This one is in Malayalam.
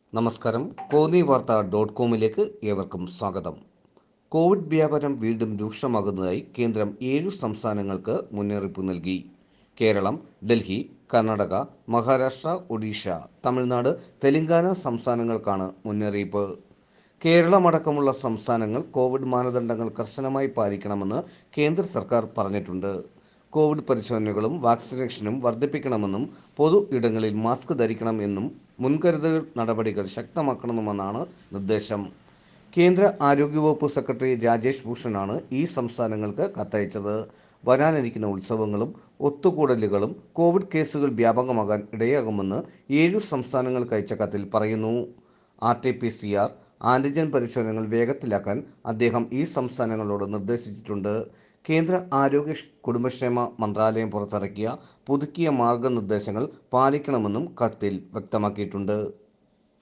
നമസ്കാരം കോന്നി വാർത്ത ഡോട്ട് കോമിലേക്ക് ഏവർക്കും സ്വാഗതം കോവിഡ് വ്യാപനം വീണ്ടും രൂക്ഷമാകുന്നതായി കേന്ദ്രം ഏഴു സംസ്ഥാനങ്ങൾക്ക് മുന്നറിയിപ്പ് നൽകി കേരളം ഡൽഹി കർണാടക മഹാരാഷ്ട്ര ഒഡീഷ തമിഴ്നാട് തെലങ്കാന സംസ്ഥാനങ്ങൾക്കാണ് മുന്നറിയിപ്പ് കേരളമടക്കമുള്ള സംസ്ഥാനങ്ങൾ കോവിഡ് മാനദണ്ഡങ്ങൾ കർശനമായി പാലിക്കണമെന്ന് കേന്ദ്ര സർക്കാർ പറഞ്ഞിട്ടുണ്ട് കോവിഡ് പരിശോധനകളും വാക്സിനേഷനും വർദ്ധിപ്പിക്കണമെന്നും പൊതു ഇടങ്ങളിൽ മാസ്ക് ധരിക്കണം എന്നും മുൻകരുതൽ നടപടികൾ ശക്തമാക്കണമെന്നാണ് നിർദ്ദേശം കേന്ദ്ര ആരോഗ്യവകുപ്പ് സെക്രട്ടറി രാജേഷ് ഭൂഷണാണ് ഈ സംസ്ഥാനങ്ങൾക്ക് കത്തയച്ചത് വരാനിരിക്കുന്ന ഉത്സവങ്ങളും ഒത്തുകൂടലുകളും കോവിഡ് കേസുകൾ വ്യാപകമാകാൻ ഇടയാകുമെന്ന് ഏഴു സംസ്ഥാനങ്ങൾക്ക് അയച്ച കത്തിൽ പറയുന്നു R T P C R antigen പരിശോധനകൾ വേഗത്തിലാക്കാൻ അദ്ദേഹം ഈ സംസ്ഥാനങ്ങളോട് നിർദ്ദേശിച്ചിട്ടുണ്ട് കേന്ദ്ര ആരോഗ്യ കുടുംബക്ഷേമ മന്ത്രാലയം പുറത്തിറക്കിയ പുതുക്കിയ മാർഗനിർദ്ദേശങ്ങൾ പാലിക്കണമെന്നും കത്തിൽ വ്യക്തമാക്കിയിട്ടുണ്ട്